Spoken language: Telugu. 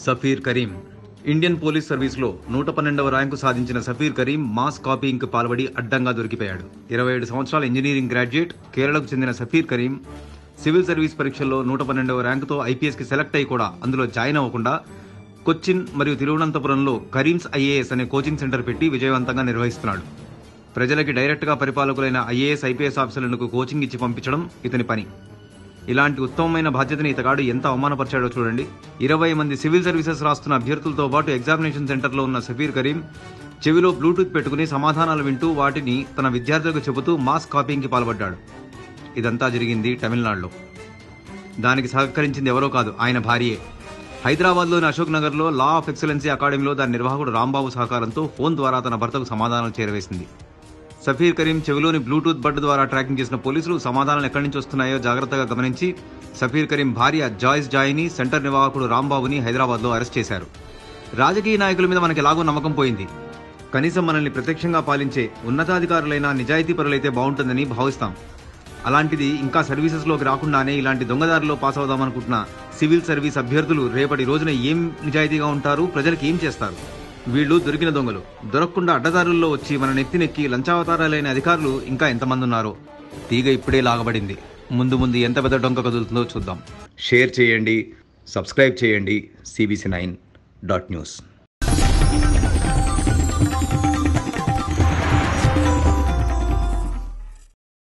సఫీర్ కరీం ఇండియన్ పోలీస్ సర్వీస్లో నూట పన్నెండవ ర్యాంకు సాధించిన సఫీర్ కరీం మాస్ కాపీయింగ్కు పాల్పడి అడ్డంగా దొరికిపోయాడు ఇరవై ఏడు సంవత్సరాల ఇంజనీరింగ్ గ్రాడ్యుయేట్ కేరళకు చెందిన సఫీర్ కరీం సివిల్ సర్వీస్ పరీక్షల్లో నూట పన్నెండవ ర్యాంకుతో ఐపీఎస్కి సెలెక్ట్ అయి కూడా అందులో జాయిన్ అవ్వకుండా కొచ్చిన్ మరియు తిరువనంతపురంలో కరీమ్స్ ఐఏఎస్ అనే కోచింగ్ సెంటర్ పెట్టి విజయవంతంగా నిర్వహిస్తున్నాడు ప్రజలకి డైరెక్ట్గా పరిపాలకులైన ఐఏఎస్ ఐపీఎస్ ఆఫీసర్లకు కోచింగ్ ఇచ్చి పంపించడం ఇతని పని ఇలాంటి ఉత్తమమైన బాధ్యతని ఇతగాడు ఎంత అవమానపరిచాడో చూడండి ఇరవై మంది సివిల్ సర్వీసెస్ రాస్తున్న అభ్యర్థులతో పాటు ఎగ్జామినేషన్ సెంటర్లో ఉన్న సఫీర్ కరీం చెవిలో బ్లూటూత్ పెట్టుకుని సమాధానాలు వింటూ వాటిని తన విద్యార్థులకు చెబుతూ మాస్ కాపీయింగ్కి పాల్పడ్డాడు ఇదంతా జరిగింది తమిళనాడులో దానికి సహకరించింది ఎవరో కాదు ఆయన భార్యే హైదరాబాద్లోని అశోక్ నగర్లో లా ఆఫ్ ఎక్సలెన్సీ అకాడమీలో దాని నిర్వాహకుడు రాంబాబు సహకారంతో ఫోన్ ద్వారా తన భర్తకు సమాధానాలు చేరవేసింది సఫీర్ కరీం చెవిలోని బ్లూటూత్ బడ్ ద్వారా ట్రాకింగ్ చేసిన పోలీసులు సమాధానాలు ఎక్కడి నుంచి వస్తున్నాయో జాగ్రత్తగా గమనించి సఫీర్ కరీం భార్య జాయిస్ జాయిని సెంటర్ నిర్వాహకుడు రాంబాబుని హైదరాబాద్లో అరెస్ట్ చేశారు రాజకీయ నాయకుల మీద మనకి ఎలాగో నమ్మకం పోయింది కనీసం మనల్ని ప్రత్యక్షంగా పాలించే ఉన్నతాధికారులైన నిజాయితీపరులైతే బాగుంటుందని భావిస్తాం అలాంటిది ఇంకా సర్వీసెస్లోకి రాకుండానే ఇలాంటి దొంగదారిలో పాస్ అవుదామనుకుంటున్న సివిల్ సర్వీస్ అభ్యర్థులు రేపటి రోజున ఏం నిజాయితీగా ఉంటారు ప్రజలకు ఏం చేస్తారు వీళ్ళు దొరికిన దొంగలు దొరకకుండా అడ్డదారుల్లో వచ్చి మన నెత్తినెక్కి లంచావతారాలైన అధికారులు ఇంకా ఎంతమంది ఉన్నారో తీగ ఇప్పుడే లాగబడింది ముందు ముందు ఎంత పెద్ద డొంక కదులుతుందో చూద్దాం షేర్ చేయండి సబ్స్క్రైబ్ చేయండి సిబిసి నైన్ డాట్ న్యూస్